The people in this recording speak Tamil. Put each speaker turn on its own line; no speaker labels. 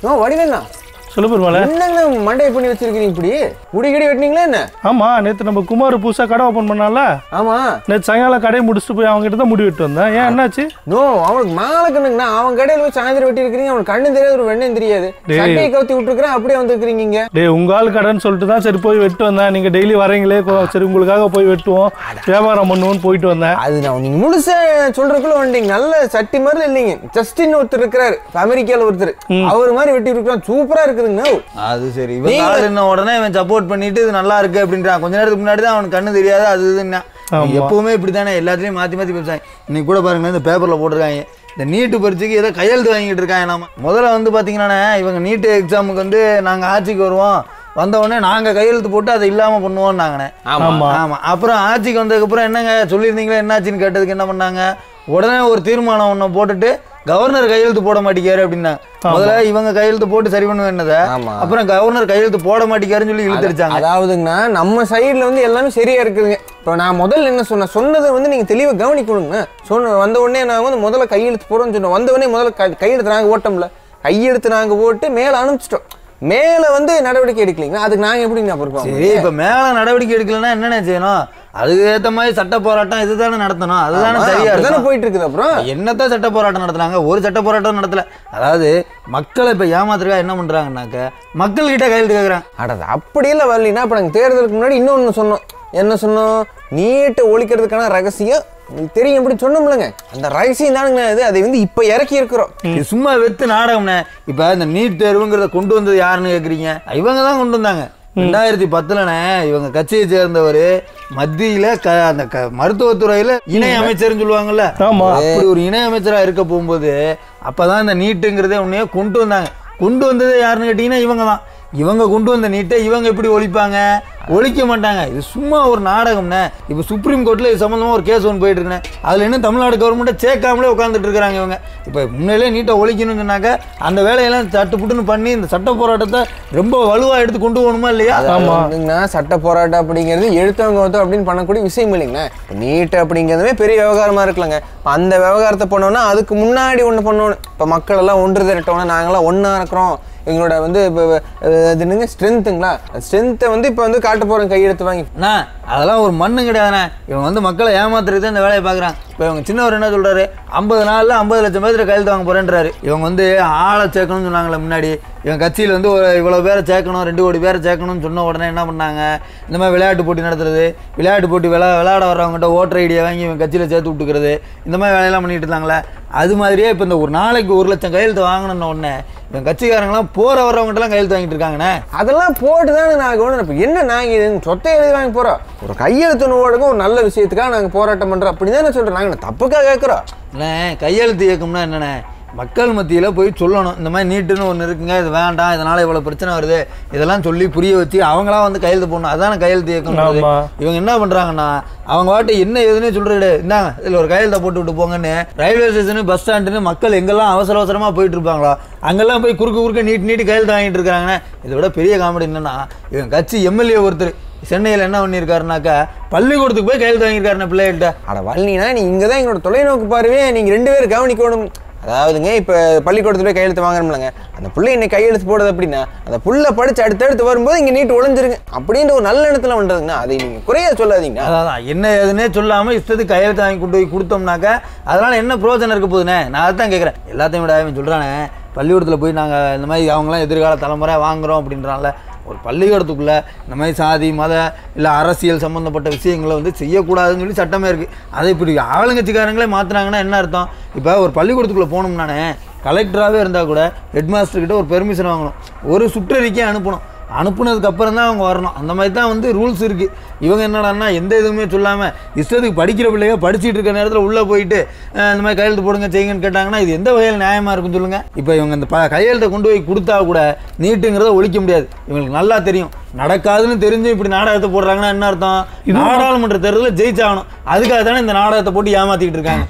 ஓ வடிவேண்ணா
சொல்லு பெருமாளே
என்னங்கண்ணா மண்டையை பண்ணி வச்சிருக்கீங்க இப்படி முடி கிடி வெட்டினீங்களா என்ன
ஆமா நேத்து நம்ம குமார் புதுசா கடை ஓப்பன் பண்ணால
ஆமா
நேத்து சாயங்காலம் கடையை முடிச்சுட்டு போய் அவங்க கிட்ட தான் முடி வெட்டு வந்தேன் ஏன் என்னாச்சு
நோ அவனுக்கு மேல கண்ணுங்கண்ணா அவன் கடையில போய் சாயந்தரம் வெட்டி இருக்கிறீங்க அவனுக்கு கண்ணு தெரியாது ஒரு வெண்ணையும் தெரியாது
டேய்.
சட்டையை கவுத்தி விட்டுருக்கிறேன் அப்படியே வந்திருக்கிறீங்க இங்க
டேய் உங்க ஆள் கடைன்னு சொல்லிட்டு தான் சரி போய் வெட்டு வந்தேன் நீங்க டெய்லி வரீங்களே கொ- சரி உங்களுக்காக போய் வெட்டுவோம் வியாபாரம் பண்ணுவோம்னு போயிட்டு வந்தேன்
அது நான் நீங்க முழுசா சொல்றதுக்குள்ள வந்துட்டீங்க நல்ல சட்டி மாதிரி இல்லைங்க ஜஸ்டின் ஒருத்தர் இருக்கிறாரு அமெரிக்கால ஒருத்தர் அவர் மாதிரி வெட்டி இருக்கிறான் சூப்பரா இருக்குதுங்க
அது சரி இவன்
நீங்க-
கால் என்ன உடனே இவன் சப்போர்ட் பண்ணிட்டு இது நல்லா இருக்கு அப்படின்றான் கொஞ்ச நேரத்துக்கு முன்னாடி தான் அவனுக்கு கண்ணு தெரியாது அது இதுன்னா
ஆமா.
எப்பவுமே இப்படி தானே எல்லாத்துலயும் மாத்தி மாத்தி பேசுறாங்க இன்னைக்கு கூட பாருங்க இந்த பேப்பர்ல போட்டிருக்காங்க இந்த நீட்டு பரீட்சைக்கு ஏதோ கையெழுத்து வாங்கிட்டு இருக்காங்க நாம முதல்ல வந்து பாத்தீங்கன்னா இவங்க நீட்டு எக்ஸாமுக்கு வந்து நாங்க ஆட்சிக்கு வருவோம் வந்த உடனே நாங்க கையெழுத்து போட்டு அதை இல்லாம பண்ணுவோம் நாங்கண்ணே
ஆமா.
ஆமா அப்புறம் ஆட்சிக்கு வந்ததுக்கப்புறம் என்னங்க சொல்லியிருந்தீங்களா என்னாச்சுன்னு கேட்டதுக்கு என்ன பண்ணாங்க உடனே ஒரு தீர்மானம் ஒன்று போட்டுட்டு கவர்னர் கையெழுத்து போட மாட்டேங்காரு அப்படின்னா முதல்ல இவங்க கையெழுத்து போட்டு சரி பண்ண வேண்டதை
ஆமா.
அப்புறம் கவர்னர் கையெழுத்து போட மாட்டேங்காருன்னு சொல்லி இழுத்தடிச்சாங்க
அதாவதுங்கண்ணா நம்ம சைடுல வந்து எல்லாமே சரியா இருக்குதுங்க இப்போ நான் முதல்ல என்ன சொன்னேன் சொன்னதை வந்து நீங்க தெளிவா கவனிக்கணுங்க சொன்ன வந்த உடனே நான் வந்து முதல்ல கையெழுத்து போடுறோம்னு சொன்னேன் வந்த உடனே முதல்ல கை- கையெழுத்து நாங்க ஓட்டோம்ல கையெழுத்து நாங்க போட்டு மேல அனுப்பிச்சிட்டோம் மேல வந்து நடவடிக்கை எடுக்கலீங்க அதுக்கு நாங்க எப்படி ஞாபகம் இருக்கோம்
சரி இப்ப மேல நடவடிக்கை எடுக்கலன்னா என்னென்ன செய்யணும் அதுக்கு ஏத்த மாதிரி சட்ட போராட்டம் இதுதானே நடத்தணும் அதுதானே சரியா
தானே
இருக்கும்
போயிட்டு இருக்குது அப்புறம்
என்னத்தான் சட்ட போராட்டம் நடத்துறாங்க ஒரு சட்ட போராட்டம் நடத்தல அதாவது மக்களை இப்ப ஏமாத்துறதா என்ன பண்றாங்கன்னாக்க மக்கள் கிட்ட கையெழுத்து கேக்குறாங்க
அடது அப்படி இல்லை வரலினா இப்போ நாங்கள் தேர்தலுக்கு முன்னாடி இன்னொன்று சொன்னோம் என்ன சொன்னோம் நீட்டை ஒழிக்கிறதுக்கான ரகசியம் உங்களுக்கு தெரியும் எப்படி சொன்னோம்லங்க அந்த ரகசியம் தானுங்க இது அதை வந்து இப்போ இறக்கி இருக்கிறோம்
இது சும்மா வெத்து நாடகம்னே இப்ப இந்த நீட் தேர்வுங்கிறத கொண்டு வந்தது யாருன்னு கேக்குறீங்க இவங்க தான் கொண்டு வந்தாங்க ரெண்டாயிரத்தி பத்துலனே இவங்க கட்சியை சேர்ந்தவர் மத்தியில க அந்த க மருத்துவத்துறையில இணை அமைச்சர்னு சொல்லுவாங்கல்ல
ஆமா.
அப்படி ஒரு இணை அமைச்சரா இருக்க போகும்போது அப்பதான் இந்த நீட்டுங்கிறதே உன்னையே கொண்டு வந்தாங்க கொண்டு வந்தது யாருன்னு கேட்டீங்கன்னா இவங்க தான் இவங்க கொண்டு வந்த நீட்டை இவங்க எப்படி ஒழிப்பாங்க ஒழிக்க மாட்டாங்க இது சும்மா ஒரு நாடகம்னே இப்போ சுப்ரீம் கோர்ட்டில் இது சம்மந்தமாக ஒரு கேஸ் ஒன்று போயிட்டு இருக்குண்ணே அதில் என்ன தமிழ்நாடு கவர்மெண்ட்டை சேர்க்காமலே உட்காந்துட்டு இருக்கிறாங்க இவங்க இப்போ முன்னிலே நீட்டை ஒழிக்கணும்னு சொன்னாக்க அந்த வேலையெல்லாம் தட்டுப்புட்டுன்னு பண்ணி இந்த சட்ட போராட்டத்தை ரொம்ப வலுவாக எடுத்து கொண்டு போகணுமா இல்லையா
ஆமா.
வந்துங்கண்ணா சட்ட போராட்டம் அப்படிங்கிறது எழுத்தவங்க வந்து அப்படின்னு பண்ணக்கூடிய விஷயம் இல்லைங்கண்ணா நீட் அப்படிங்கிறதுமே பெரிய விவகாரமா இருக்கலங்க இப்ப அந்த விவகாரத்தை பண்ணோம்னா அதுக்கு முன்னாடி ஒன்று பண்ணணும் இப்போ மக்கள் எல்லாம் ஒன்று திரட்டோம்னா நாங்களாம் ஒன்றா இருக்கிறோம் எங்களோட வந்து இப்போ இது என்னங்க ஸ்ட்ரென்த்துங்களா ஸ்ட்ரென்த்தை வந்து இப்போ வந்து காட்ட போகிறோம் கையெழுத்து வாங்கி
அண்ணா அதெல்லாம் ஒரு மண்ணு கிடையாதுண்ணே இவங்க வந்து மக்களை ஏமாத்துறது இந்த வேலையை பார்க்குறாங்க இப்போ இவங்க சின்னவர் என்ன சொல்றாரு ஐம்பது நாளில் ஐம்பது லட்சம் பேர்த்துல கையெழுத்து வாங்க போறேன்றாரு இவங்க வந்து ஆளை சேர்க்கணும்னு சொன்னாங்களே முன்னாடி இவங்க கட்சியில் வந்து ஒரு இவ்வளோ பேரை சேர்க்கணும் ரெண்டு கோடி பேரை சேர்க்கணும்னு சொன்ன உடனே என்ன பண்ணாங்க இந்த மாதிரி விளையாட்டு போட்டி நடத்துறது விளையாட்டு போட்டி விளா விளையாட வர்றவங்ககிட்ட ஓட்டர் ஐடியை வாங்கி இவங்க கட்சியில் சேர்த்து விட்டுக்கிறது இந்த மாதிரி வேலையெல்லாம் பண்ணிட்டு இருந்தாங்களே அது மாதிரியே இப்போ இந்த ஒரு நாளைக்கு ஒரு லட்சம் கையெழுத்து வாங்கணும்னு உடனே இவங்க கட்சிக்காரங்களாம் போகிற வர்றவங்ககிட்டலாம் கையெழுத்து வாங்கிட்டு இருக்காங்கண்ணே
அதெல்லாம் போட்டு தானே நாங்கள் ஒன்று இப்போ என்ன நாங்கள் இது சொத்தை எழுதி வாங்கி போகிறோம் ஒரு கையெழுத்து நோடுங்க ஒரு நல்ல விஷயத்துக்காக நாங்கள் போராட்டம் பண்ணுறோம் அப்படி தானே சொல்கிறோம் நாங்கள் தப்புக்காக கேட்குறோம்
அண்ணே கையெழுத்து இயக்கம்னா என்னண்ணே மக்கள் மத்தியில் போய் சொல்லணும் இந்த மாதிரி நீட்டுன்னு ஒன்று இருக்குங்க இது வேண்டாம் இதனால் இவ்வளோ பிரச்சனை வருது இதெல்லாம் சொல்லி புரிய வச்சு அவங்களா வந்து கையெழுத்து போடணும் அதான கையெழுத்து இயக்கம்
ஆமா.
இவங்க என்ன பண்ணுறாங்கன்னா அவங்க வாட்டு என்ன ஏதுன்னே சொல்லிடு இந்தாங்க இதில் ஒரு கையெழுத்தை போட்டு விட்டு போங்கன்னு ரயில்வே ஸ்டேஷனு பஸ் ஸ்டாண்டுன்னு மக்கள் எங்கெல்லாம் அவசர அவசரமாக போயிட்டு இருப்பாங்களோ அங்கெல்லாம் போய் குறுக்கு குறுக்க நீட் நீட்டு கையெழுத்து வாங்கிட்டு இருக்காங்கண்ணே இதை விட பெரிய காமெடி என்னன்னா இவங்க கட்சி எம்எல்ஏ ஒருத்தர் சென்னையில் என்ன பண்ணியிருக்காருனாக்கா பள்ளிக்கூடத்துக்கு போய் கையெழுத்து வாங்கியிருக்காருண்ணே பிள்ளைகிட்ட
அட வள்ளினா நீ இங்கே தான் எங்களோட தொலைநோக்கு பார்வையே நீங்கள் ரெண்டு பேரும் கவனிக்கணும் அதாவதுங்க இப்போ பள்ளிக்கூடத்துல போய் கையெழுத்து வாங்கணும்லங்க அந்த புள்ளை இன்னைக்கு கையெழுத்து போடுது அப்படின்னா அந்த புள்ள படிச்சு அடுத்தடுத்து வரும்போது இங்கே நீட் ஒளிஞ்சிருங்க அப்படின்ற ஒரு நல்ல இடத்துல வந்துடுதுங்கண்ணா அதை நீங்கள் குறைய சொல்லாதீங்க
அதான் என்ன ஏதுன்னே சொல்லாமல் இஷ்டத்துக்கு கையெழுத்து வாங்கி கொண்டு போய் கொடுத்தோம்னாக்கா அதனால் என்ன பிரயோஜனம் இருக்க போகுதுண்ணே நான் அதான் கேட்குறேன் எல்லாத்தையும் விட அவன் சொல்கிறானே பள்ளிக்கூடத்தில் போய் நாங்கள் இந்த மாதிரி அவங்களாம் எதிர்கால தலைமுறை வாங்குறோம் அப்படின்றான்ல ஒரு பள்ளிக்கூடத்துக்குள்ளே இந்த மாதிரி சாதி மத இல்லை அரசியல் சம்மந்தப்பட்ட விஷயங்களை வந்து செய்யக்கூடாதுன்னு சொல்லி சட்டமே இருக்குது அதை இப்படி ஆளுங்கட்சிக்காரங்களே மாற்றினாங்கன்னா என்ன அர்த்தம் இப்போ ஒரு பள்ளிக்கூடத்துக்குள்ளே போனோம்னானே கலெக்டராகவே இருந்தால் கூட ஹெட் கிட்ட ஒரு பெர்மிஷன் வாங்கணும் ஒரு சுற்றறிக்கை அனுப்பணும் அனுப்புனதுக்கு அப்புறம் தான் அவங்க வரணும் அந்த மாதிரி தான் வந்து ரூல்ஸ் இருக்குது இவங்க என்னடான்னா எந்த இதுவுமே சொல்லாமல் இஷ்டத்துக்கு படிக்கிற பிள்ளைங்க படிச்சிட்டு இருக்க நேரத்தில் உள்ளே போயிட்டு அஹ், இந்த மாதிரி கையெழுத்து போடுங்க செய்யுங்கன்னு கேட்டாங்கன்னா இது எந்த வகையில் நியாயமாக இருக்குன்னு சொல்லுங்கள் இப்போ இவங்க இந்த ப கையெழுத்தை கொண்டு போய் கொடுத்தா கூட நீட்டுங்கிறத ஒழிக்க முடியாது இவங்களுக்கு நல்லா தெரியும் நடக்காதுன்னு தெரிஞ்சு இப்படி நாடகத்தை போடுறாங்கன்னா என்ன அர்த்தம் நாடாளுமன்ற தேர்தலில் ஜெயிச்சாகணும் அதுக்காக தானே இந்த நாடகத்தை போட்டு ஏமாத்திக்கிட்டு இருக்காங்க